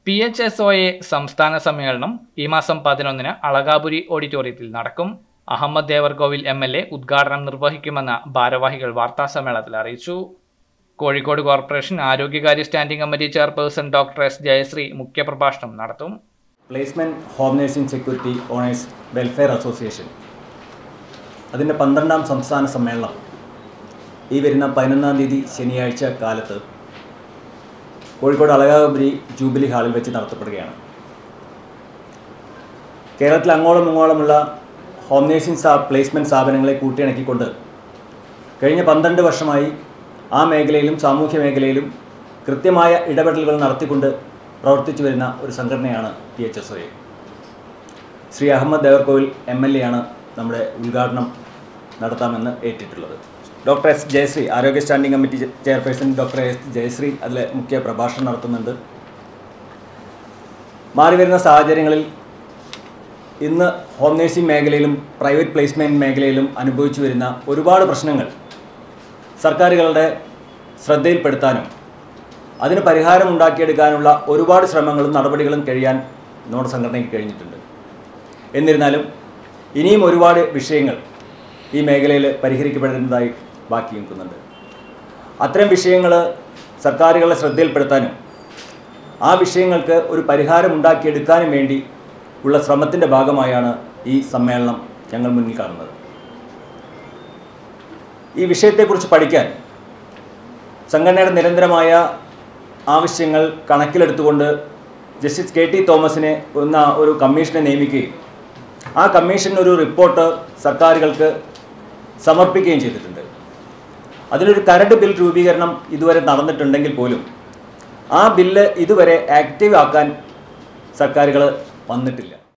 P H S O A സംസ്ഥാന സമ്മേളനം ഈ മാസം പതിനൊന്നിന് അളകാപുരി ഓഡിറ്റോറിയത്തിൽ നടക്കും Ahammad Devarkovil M L A ഉദ്ഘാടനം നിർവഹിക്കുമെന്ന് ഭാരവാഹികൾ വാർത്താസമ്മേളനത്തിൽ അറിയിച്ചു കോഴിക്കോട് കോർപ്പറേഷൻ ആരോഗ്യകാര്യ standing committee chairperson doctor S Jayasree മുഖ്യപ്രഭാഷണം നടത്തും placement home nursing security owners welfare association അതിൻ്റെ പന്ത്രണ്ടാം സംസ്ഥാന സമ്മേളനം ഈ വരുന്ന പതിനൊന്നാം തീയതി ശനിയാഴ്ച കാലത്ത് കോഴിക്കോട് അളകാപുരി ജൂബിലി ഹാളിൽ വെച്ച് നടത്തപ്പെടുകയാണ് കേരളത്തിൽ അങ്ങോളം ഇങ്ങോളമുള്ള ഹോം നേഴ്സിംഗ് സ്ഥാ പ്ലേസ്മെൻറ്റ് സ്ഥാപനങ്ങളെ കൂട്ടിയിണക്കിക്കൊണ്ട് കഴിഞ്ഞ പന്ത്രണ്ട് വർഷമായി ആ മേഖലയിലും സാമൂഹ്യ മേഖലയിലും കൃത്യമായ ഇടപെടലുകൾ നടത്തിക്കൊണ്ട് പ്രവർത്തിച്ചു വരുന്ന ഒരു സംഘടനയാണ് P H S O A Shri Ahammad Devarkovil M L A ആണ് നമ്മുടെ ഉദ്ഘാടനം നടത്താമെന്ന് ഏറ്റിട്ടുള്ളത് ഡോക്ടർ എസ് ജയശ്രീ ആരോഗ്യ standing committee chairperson doctor S Jayasree അതിലെ മുഖ്യ പ്രഭാഷണം നടത്തുന്നുണ്ട് മാറി വരുന്ന സാഹചര്യങ്ങളിൽ ഇന്ന് ഹോം നേഴ്സിംഗ് മേഖലയിലും പ്രൈവറ്റ് പ്ലേസ്മെൻറ്റ് മേഖലയിലും അനുഭവിച്ചു വരുന്ന ഒരുപാട് പ്രശ്നങ്ങൾ സർക്കാരുകളുടെ ശ്രദ്ധയിൽപ്പെടുത്താനും അതിന് പരിഹാരം ഉണ്ടാക്കിയെടുക്കാനുള്ള ഒരുപാട് ശ്രമങ്ങളും നടപടികളും കഴിയാൻ നമ്മുടെ സംഘടനയ്ക്ക് കഴിഞ്ഞിട്ടുണ്ട് എന്നിരുന്നാലും ഇനിയും ഒരുപാട് വിഷയങ്ങൾ ഈ മേഖലയിൽ പരിഹരിക്കപ്പെടേണ്ടതായി ബാക്കി നിൽക്കുന്നുണ്ട് അത്തരം വിഷയങ്ങൾ സർക്കാരുകളുടെ ശ്രദ്ധയിൽപ്പെടുത്താനും ആ വിഷയങ്ങൾക്ക് ഒരു പരിഹാരം ഉണ്ടാക്കിയെടുക്കാനും വേണ്ടി ഉള്ള ശ്രമത്തിൻ്റെ ഭാഗമായാണ് ഈ സമ്മേളനം ഞങ്ങൾ മുന്നിൽ കാണുന്നത് ഈ വിഷയത്തെക്കുറിച്ച് പഠിക്കാൻ സംഘടനയുടെ നിരന്തരമായ ആവശ്യങ്ങൾ കണക്കിലെടുത്തുകൊണ്ട് ജസ്റ്റിസ് കെ ടി തോമസിനെ എന്ന ഒരു കമ്മീഷനെ നിയമിക്കുകയും ആ കമ്മീഷൻ ഒരു റിപ്പോർട്ട് സർക്കാരുകൾക്ക് സമർപ്പിക്കുകയും ചെയ്തിട്ടുണ്ട് അതിലൊരു കരട് ബിൽ രൂപീകരണം ഇതുവരെ നടന്നിട്ടുണ്ടെങ്കിൽ പോലും ആ ബില്ല് ഇതുവരെ ആക്റ്റീവ് ആക്കാൻ സർക്കാരുകൾ വന്നിട്ടില്ല